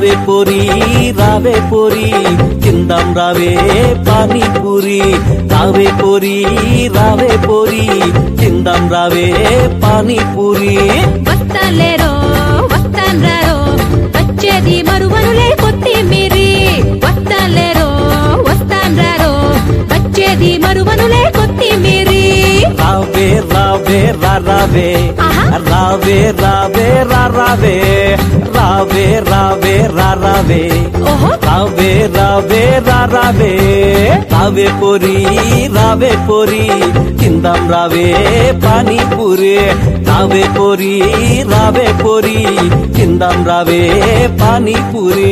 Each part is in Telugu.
రావే పోరి రావే పోరి తిందాం రావే పానీపూరి రావే పోరి రావే పోరి తిందాం రావే పానీపూరి వస్తాలేరో వస్తాన్రారో వచ్చేది మరువనులే కొత్తిమీరి వస్తాలేరో వస్తాన్రారో వచ్చేది మరువనులే కొత్తిమీరి రావే రావే రా రావే ఆహా. రావే రావే రా రావే రావే రావే రా రావే ఓహో రావే రావే రా రావే రావే పోరి రావే పోరి తిందాం రావే పానీపూరి రావే పోరి రావే పోరి తిందాం రావే పానీపూరి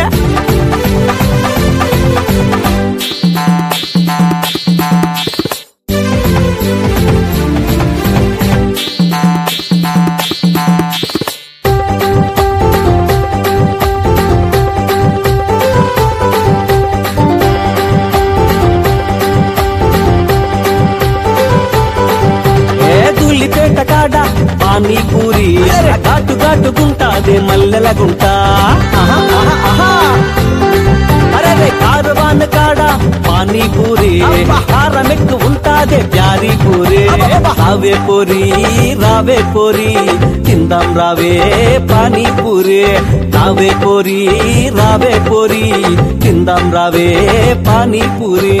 ఏ దుల్లిపేట కాడ పానీపూరి ఘాటు ఘాటుకుంటాదే మల్లెల గుంట ఆహా, ఆహా, ఆహా. అరే కారువాన్ కాడ పానీపూరి కారమెక్కు ఉంటాదే ప్యారీ పూరి రావే పోరి రావే పోరి తిందాం రావే పానీపూరి రావే పోరి రావే పోరి తిందాం రావే పానీపూరి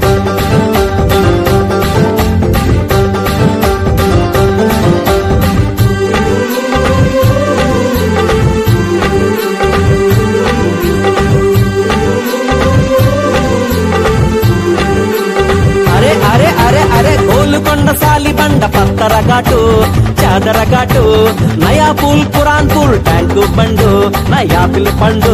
అరే అరే అరే అరే గోలుకొండ సాలి బండ పత్తర ఘాటు చాదర ఘాటు నయా పూల్ పురాన్ పూల్ ట్యాంకు బండు నయా పిల్ పండు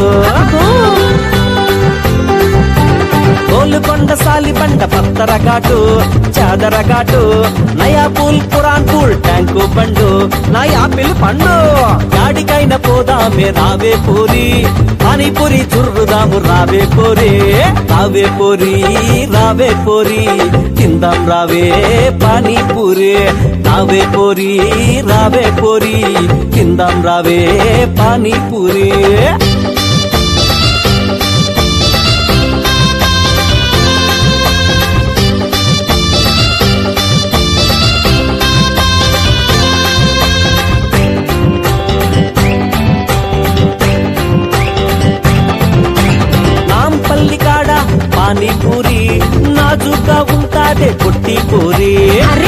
గోలుకొండ సాలి బండ పత్తర ఘాటు చాదర ఘాటు నయా పూల్ పురాన్ పూల్ ట్యాంకు బండు నయా పిల్ పండు యాడికైన పోదామే రావే పూరి పానీపూరి చుర్రుదాము రావే పోరి రావే పోరి రావే పోరి తిందాం రావే పానీపూరి రావే పోరి రావే పోరి తిందాం రావే పానీపూరి నాంపల్లి కాడ పానీపూరి నాజుగా ఉంటాదే పొట్టి పూరి అరే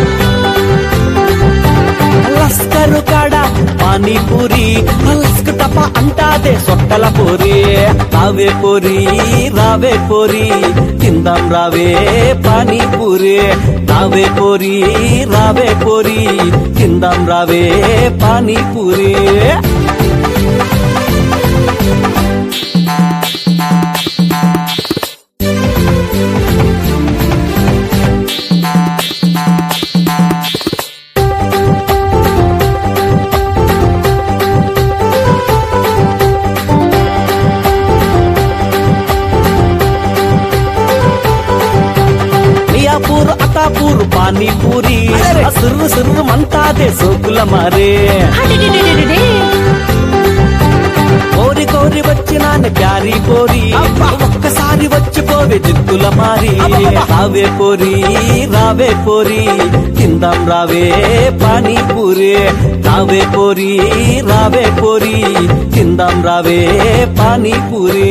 లస్కరు కాడ పానీపూరి లస్క టప అంటాదే సొట్టల పూరి రావే పూరి రావే పూరి తిందాం రావే పానీపూరి రావే పూరి రావే పూరి తిందాం రావే పానీపూరి మియాపూర్ అతాపూర్ పానీపూరి సుర్రు సుర్రు మంటాదే సోకుల మారే అడిడిడిడిడిడి. కోరి కోరి వచ్చినాను ప్యారీ పోరి ఒక్కసారి వచ్చిపోవే దిక్కుల మారి రావే పోరి రావే పోరి తిందాం రావే పానీపూరి రావే పోరి రావే పోరి తిందాం రావే పానీపూరి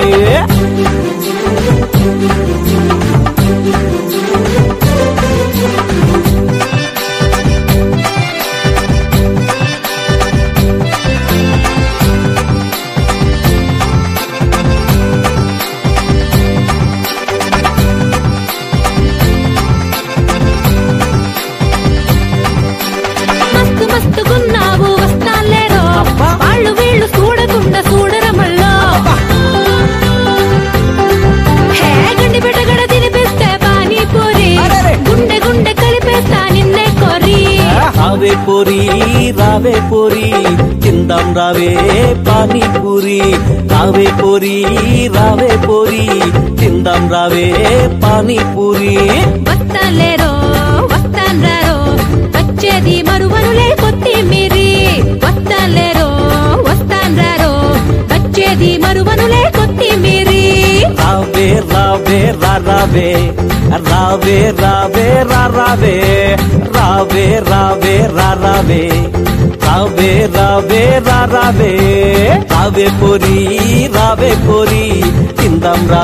మస్తు మస్తుగున్నావు వస్తాలేరో అబ్బా. వాళ్ళు వీళ్ళు చూడకుండా చూడరమల్లో హే గండి బిడ్డగడ తినిపిస్తే పానీపూరి అరెరే. గుండె గుండె కలిపేస్తా నిన్నే కోరి రావే పోరి రావే పోరి తిందాం రావే పానీపూరి రావే పోరి రావే పోరి తిందాం రావే పానీపూరి వస్తాలేరో వస్తాన్రారో వచ్చేది మరువనులే కొత్తిమీరి వస్తాలేరో వస్తాన్రారో వచ్చేది రావే రావే రా రావే రావే రావే రా రావే రావే రావే రా రావే రావే రావే రా రావే రావే పొరి రావే పొరి తిందాం రా